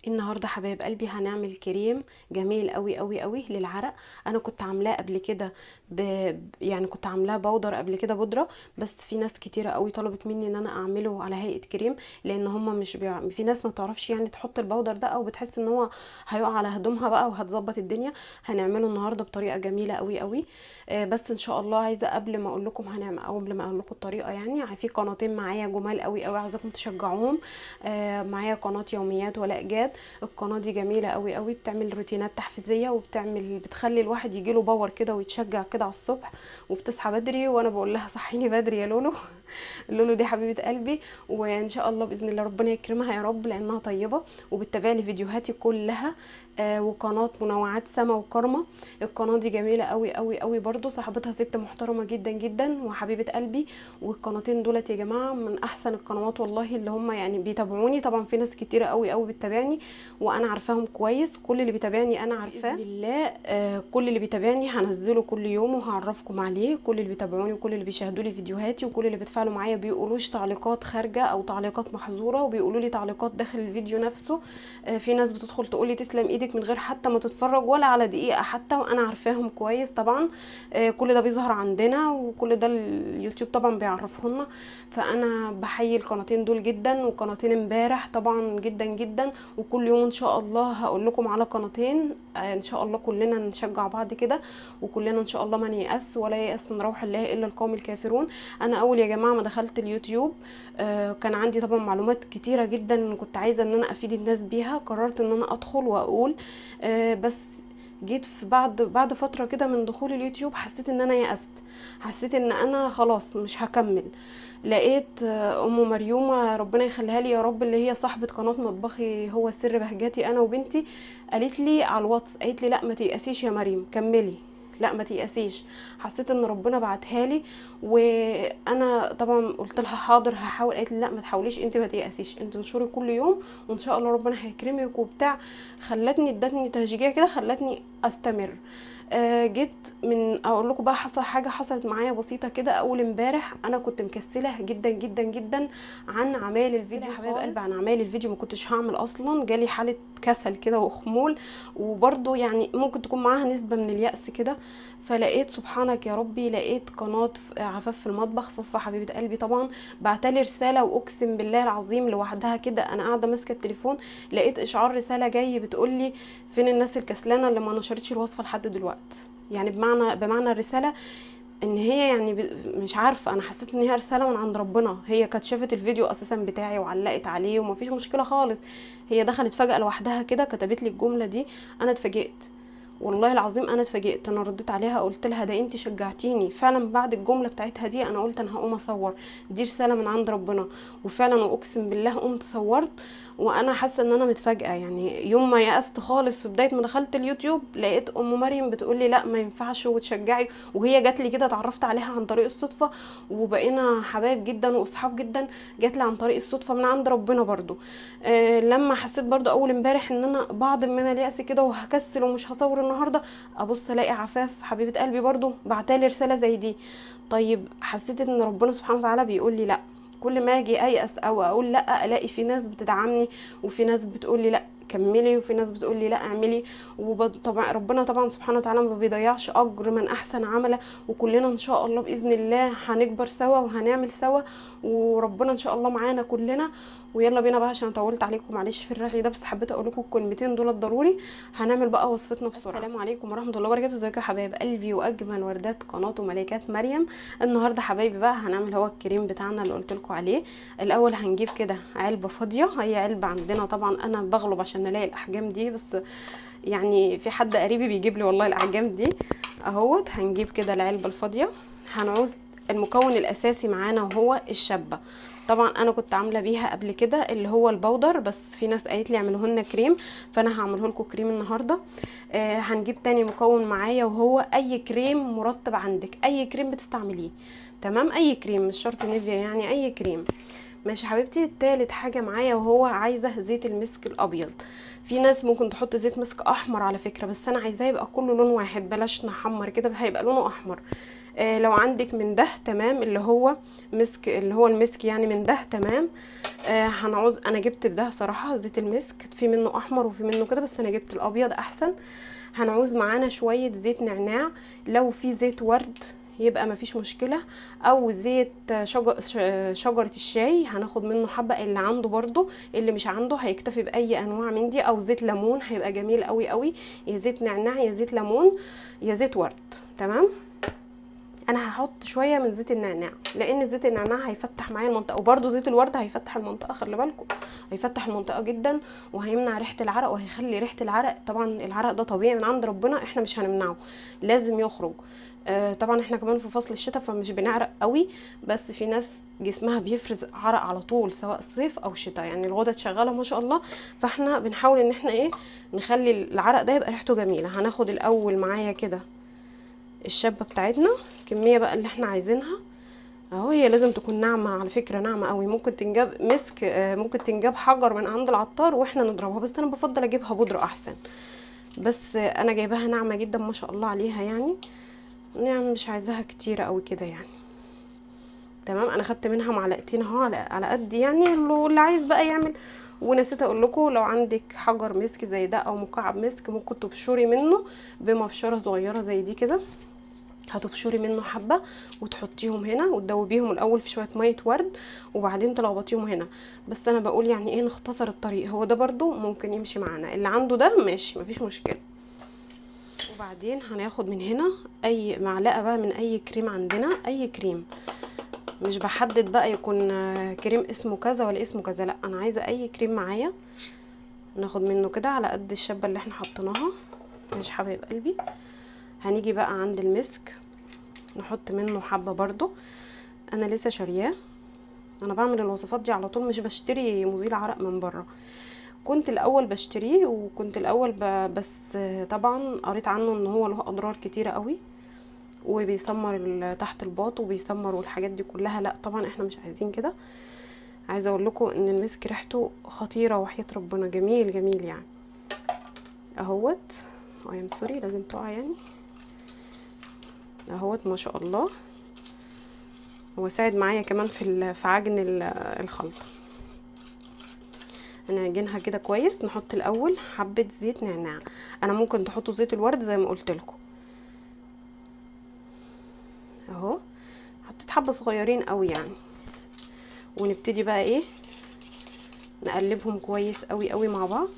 النهارده حبايب قلبي هنعمل كريم جميل قوي قوي قوي للعرق انا كنت عاملاه قبل كده ب... يعني كنت عاملاه بودر قبل كده بودره بس في ناس كتيره قوي طلبت مني ان انا اعمله على هيئه كريم لان هما مش بيع... في ناس ما تعرفش يعني تحط البودر ده او بتحس ان هو هيقع على هدومها بقى وهتظبط الدنيا هنعمله النهارده بطريقه جميله قوي قوي آه بس ان شاء الله عايزه قبل ما اقول لكم هنعمل او قبل ما اقول لكم الطريقه يعني في قناتين معايا جمال قوي قوي عايزاكم تشجعوهم آه معايا قناه يوميات ولاء جاد القناه دي جميله قوي قوي بتعمل روتينات تحفيزيه وبتعمل بتخلي الواحد يجيله باور كده ويتشجع كده على الصبح وبتصحى بدري وانا بقول لها صحيني بدري يا لولو لولو دي حبيبه قلبي وان شاء الله باذن الله ربنا يكرمها يا رب لانها طيبه وبتتابع لي فيديوهاتي كلها آه وقناه منوعات سما وكرمه القناه دي جميله قوي قوي قوي برضو صاحبتها ست محترمه جدا جدا وحبيبه قلبي والقناتين دولت يا جماعه من احسن القنوات والله اللي هم يعني بيتابعوني طبعا في ناس كتيره قوي قوي بتتابعني وانا عارفاهم كويس كل اللي بيتابعني انا عارفاه باذن الله آه كل اللي بيتابعني هنزله كل يوم وهعرفكم عليه كل اللي بيتابعوني وكل اللي بيشاهدوا لي فيديوهاتي وكل اللي بيتفاعلوا معايا بيقولوش تعليقات خارجه او تعليقات محظوره وبيقولوا لي تعليقات داخل الفيديو نفسه آه في ناس بتدخل تقول لي تسلم ايدك من غير حتى ما تتفرج ولا على دقيقه حتى وانا عارفاهم كويس طبعا آه كل ده بيظهر عندنا وكل ده اليوتيوب طبعا بيعرفهن فانا بحيي القناتين دول جدا وقناتين امبارح طبعا جدا جدا وكل يوم ان شاء الله هقول لكم على قناتين آه ان شاء الله كلنا نشجع بعض كده وكلنا ان شاء الله ما نيأس ولا ييأس من روح الله الا القوم الكافرون انا اول يا جماعه ما دخلت اليوتيوب آه كان عندي طبعا معلومات كتيره جدا كنت عايزه ان انا افيد الناس بيها قررت ان انا ادخل واقول آه بس جيت في بعد بعد فتره كده من دخول اليوتيوب حسيت ان انا يأست حسيت ان انا خلاص مش هكمل لقيت ام مريومه ربنا يخليها لي يا رب اللي هي صاحبه قناه مطبخي هو سر بهجتي انا وبنتي قالت لي على الواتس قالت لي لا ما تيأسيش يا مريم كملي لا ما تيأسيش حسيت ان ربنا بعتها لي وانا طبعا قلت لها حاضر هحاول قالت لي لا ما تحاوليش انت ما تيأسيش انت انشري كل يوم وان شاء الله ربنا هيكرمك وبتاع خلتني ادتني تشجيع كده خلتني استمر آه جيت من اقول لكم بقى حصل حاجه حصلت معايا بسيطه كده اول امبارح انا كنت مكسله جدا جدا جدا عن اعمال الفيديو يا حبايب قلبي عن اعمال الفيديو ما كنتش هعمل اصلا جالي حاله كسل كده وخمول وبرده يعني ممكن تكون معاها نسبه من اليأس كده فلقيت سبحانك يا ربي لقيت قناه عفاف في المطبخ فوفا حبيبه قلبي طبعا بعتلي رساله واقسم بالله العظيم لوحدها كده انا قاعده ماسكه التليفون لقيت اشعار رساله جاي بتقول لي فين الناس الكسلانه اللي ما نشرتش الوصفه لحد دلوقتي يعني بمعنى بمعنى الرساله ان هي يعني مش عارفه انا حسيت ان هي رساله من عند ربنا هي كانت شافت الفيديو اساسا بتاعي وعلقت عليه ومفيش مشكله خالص هي دخلت فجاه لوحدها كده كتبت لي الجمله دي انا اتفاجئت والله العظيم انا اتفاجئت انا رديت عليها قلت لها ده انت شجعتيني فعلا بعد الجمله بتاعتها دي انا قلت انا هقوم اصور دي رساله من عند ربنا وفعلا واقسم بالله قمت صورت وانا حاسه ان انا متفاجئه يعني يوم ما يأست خالص في بدايه ما دخلت اليوتيوب لقيت ام مريم بتقول لي لا ما ينفعش وتشجعي وهي جات لي كده اتعرفت عليها عن طريق الصدفه وبقينا حبايب جدا واصحاب جدا جات لي عن طريق الصدفه من عند ربنا برضو آه لما حسيت برضو اول امبارح ان انا بعض من اليأس كده وهكسل ومش هصور النهارده ابص الاقي عفاف حبيبه قلبي برضو بعتالي رساله زي دي طيب حسيت ان ربنا سبحانه وتعالى بيقول لي لا كل ما اجي ايأس او اقول لا الاقي في ناس بتدعمني وفي ناس بتقول لي لا كملي وفي ناس بتقول لي لا اعملي وطبعا ربنا طبعا سبحانه وتعالى ما بيضيعش اجر من احسن عمله وكلنا ان شاء الله باذن الله هنكبر سوا وهنعمل سوا وربنا ان شاء الله معانا كلنا ويلا بينا بقى عشان طولت عليكم معلش في الرغي ده بس حبيت اقول لكم الكلمتين دول ضروري هنعمل بقى وصفتنا بسرعه السلام عليكم ورحمه الله وبركاته ازيكم يا حبايب قلبي واجمل وردات قناه ملكات مريم النهارده حبايبي بقى هنعمل هو الكريم بتاعنا اللي قلت لكم عليه الاول هنجيب كده علبه فاضيه هي علبه عندنا طبعا انا بغلب عشان الاقي الاحجام دي بس يعني في حد قريبي بيجيب لي والله الاحجام دي اهوت هنجيب كده العلبه الفاضيه هنعوز المكون الاساسي معانا وهو الشبه طبعا انا كنت عامله بيها قبل كده اللي هو البودر بس في ناس قالت لي اعملوه لنا كريم فانا هعمله لكم كريم النهارده آه هنجيب تاني مكون معايا وهو اي كريم مرطب عندك اي كريم بتستعمليه تمام اي كريم مش شرط نيفيا يعني اي كريم ماشي حبيبتي تالت حاجه معايا وهو عايزه زيت المسك الابيض في ناس ممكن تحط زيت مسك احمر على فكره بس انا عايزاه يبقى كله لون واحد بلاش نحمر كده هيبقى لونه احمر آه لو عندك من ده تمام اللي هو مسك اللي هو المسك يعني من ده تمام آه هنعوز انا جبت ده صراحه زيت المسك في منه احمر وفي منه كده بس انا جبت الابيض احسن هنعوز معانا شويه زيت نعناع لو في زيت ورد يبقى مفيش مشكله او زيت شجر شجره الشاي هناخد منه حبه اللي عنده برضو اللي مش عنده هيكتفي باي انواع من دي او زيت ليمون هيبقى جميل قوي قوي يا زيت نعناع يا زيت ليمون يا زيت ورد تمام انا هحط شويه من زيت النعناع لان زيت النعناع هيفتح معايا المنطقه وبرده زيت الورد هيفتح المنطقه خلي بالكم هيفتح المنطقه جدا وهيمنع ريحه العرق وهيخلي ريحه العرق طبعا العرق ده طبيعي من عند ربنا احنا مش هنمنعه لازم يخرج آه طبعا احنا كمان في فصل الشتاء فمش بنعرق قوي بس في ناس جسمها بيفرز عرق على طول سواء صيف او شتاء يعني الغدد شغاله ما شاء الله فاحنا بنحاول ان احنا ايه نخلي العرق ده يبقى ريحته جميله هناخد الاول معايا كده الشابه بتاعتنا الكميه بقى اللي احنا عايزينها اهو هي لازم تكون ناعمه على فكره ناعمه قوي ممكن تنجاب مسك آه ممكن تنجاب حجر من عند العطار واحنا نضربها بس انا بفضل اجيبها بودره احسن بس آه انا جايباها ناعمه جدا ما شاء الله عليها يعني يعني مش عايزاها كتيره قوي كده يعني تمام انا خدت منها معلقتين اهو على على قد يعني اللي عايز بقى يعمل ونسيت اقول لكم لو عندك حجر مسك زي ده او مكعب مسك ممكن تبشري منه بمبشره صغيره زي دي كده هتبشري منه حبه وتحطيهم هنا وتدوبيهم الاول في شويه ميه ورد وبعدين تلخبطيهم هنا بس انا بقول يعني ايه نختصر الطريق هو ده برضو ممكن يمشي معانا اللي عنده ده ماشي مفيش مشكله وبعدين هناخد من هنا اي معلقه بقى من اي كريم عندنا اي كريم مش بحدد بقى يكون كريم اسمه كذا ولا اسمه كذا لا انا عايزه اي كريم معايا ناخد منه كده على قد الشابه اللي احنا حطيناها ماشي حبايب قلبي هنيجي بقى عند المسك نحط منه حبه برضو انا لسه شارياه انا بعمل الوصفات دي على طول مش بشتري مزيل عرق من بره كنت الاول بشتريه وكنت الاول ب... بس طبعا قريت عنه ان هو له اضرار كتيره قوي وبيسمر تحت الباط وبيسمر والحاجات دي كلها لا طبعا احنا مش عايزين كده عايزه اقول لكم ان المسك ريحته خطيره وحياه ربنا جميل جميل يعني اهوت اه يا سوري لازم تقع يعني اهوت ما شاء الله هو ساعد معايا كمان في في عجن الخلطه هنعجنها كده كويس نحط الاول حبه زيت نعناع انا ممكن تحطوا زيت الورد زي ما قلت لكم اهو حطيت حبه صغيرين قوي يعني ونبتدي بقى ايه نقلبهم كويس قوي قوي مع بعض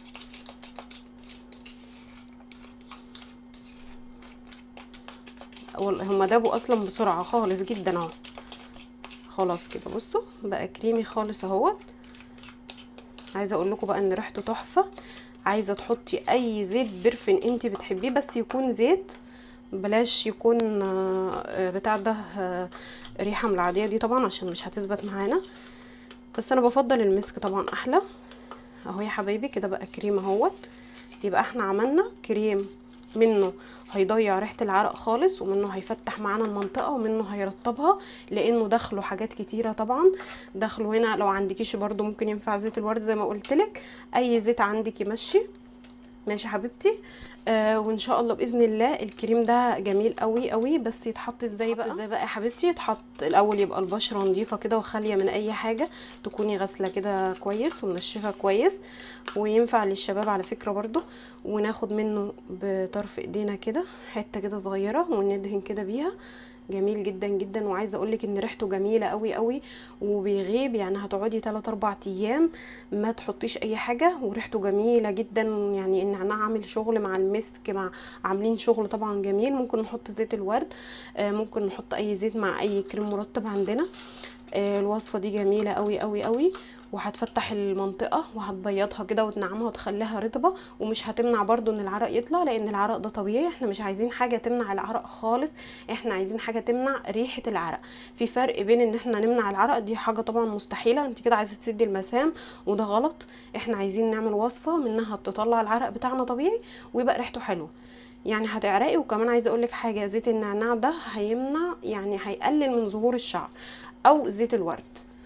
هما دابوا اصلا بسرعه خالص جدا اهو خلاص كده بصوا بقى كريمي خالص اهوت عايزه اقول لكم بقى ان ريحته تحفه عايزه تحطي اي زيت برفن انت بتحبيه بس يكون زيت بلاش يكون بتاع ده ريحه من العاديه دي طبعا عشان مش هتثبت معانا بس انا بفضل المسك طبعا احلى اهو يا حبايبي كده بقى كريم اهوت يبقى احنا عملنا كريم منه هيضيع ريحه العرق خالص ومنه هيفتح معانا المنطقه ومنه هيرطبها لانه داخله حاجات كتيره طبعا داخله هنا لو عندكيش برضو ممكن ينفع زيت الورد زي ما قلت لك اي زيت عندك يمشي ماشي حبيبتي آه وان شاء الله باذن الله الكريم ده جميل قوي قوي بس يتحط ازاي بقى ازاي بقى يا حبيبتي يتحط الاول يبقى البشره نظيفه كده وخاليه من اي حاجه تكوني غاسله كده كويس ومنشفه كويس وينفع للشباب على فكره برضو وناخد منه بطرف ايدينا كده حته كده صغيره وندهن كده بيها جميل جدا جدا وعايزه اقولك ان ريحته جميله قوي قوي وبيغيب يعني هتقعدي 3 4 ايام ما تحطيش اي حاجه وريحته جميله جدا يعني النعناع عامل شغل مع المسك مع عاملين شغل طبعا جميل ممكن نحط زيت الورد آه ممكن نحط اي زيت مع اي كريم مرطب عندنا آه الوصفه دي جميله قوي قوي قوي وهتفتح المنطقة وهتبيضها كده وتنعمها وتخليها رطبة ومش هتمنع برضو ان العرق يطلع لان العرق ده طبيعي احنا مش عايزين حاجة تمنع العرق خالص احنا عايزين حاجة تمنع ريحة العرق في فرق بين ان احنا نمنع العرق دي حاجة طبعا مستحيلة انت كده عايزة تسدي المسام وده غلط احنا عايزين نعمل وصفة منها تطلع العرق بتاعنا طبيعي ويبقى ريحته حلوة يعني هتعرقي وكمان عايزه اقول لك حاجه زيت النعناع ده هيمنع يعني هيقلل من ظهور الشعر او زيت الورد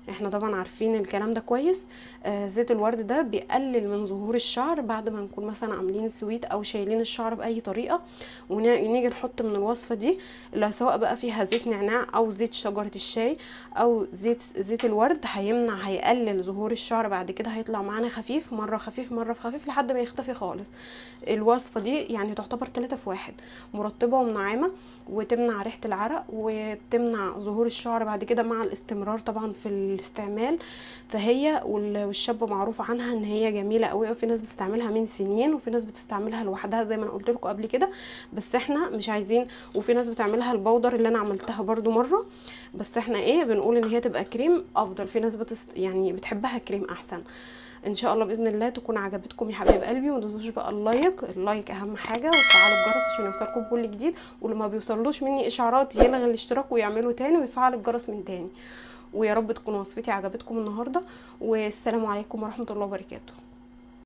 احنا طبعا عارفين الكلام ده كويس آه زيت الورد ده بيقلل من ظهور الشعر بعد ما نكون مثلا عاملين سويت او شايلين الشعر باي طريقه ونيجي نحط من الوصفه دي اللي سواء بقى فيها زيت نعناع او زيت شجره الشاي او زيت زيت الورد هيمنع هيقلل ظهور الشعر بعد كده هيطلع معانا خفيف مره خفيف مره في خفيف لحد ما يختفي خالص الوصفه دي يعني تعتبر 3 في واحد مرطبه ومنعمه وتمنع ريحه العرق وبتمنع ظهور الشعر بعد كده مع الاستمرار طبعا في الاستعمال فهي والشابه معروف عنها ان هي جميله قوي وفي ناس بتستعملها من سنين وفي ناس بتستعملها لوحدها زي ما انا قلت لكم قبل كده بس احنا مش عايزين وفي ناس بتعملها البودر اللي انا عملتها برده مره بس احنا ايه بنقول ان هي تبقى كريم افضل في ناس بتست يعني بتحبها كريم احسن ان شاء الله باذن الله تكون عجبتكم يا حبايب قلبي وما تنسوش بقى اللايك اللايك اهم حاجه وتفعلوا الجرس عشان يوصلكم كل جديد ولما بيوصلوش مني اشعارات يلغي الاشتراك ويعملوا تاني ويفعل الجرس من تاني ويا رب تكون وصفتي عجبتكم النهارده والسلام عليكم ورحمه الله وبركاته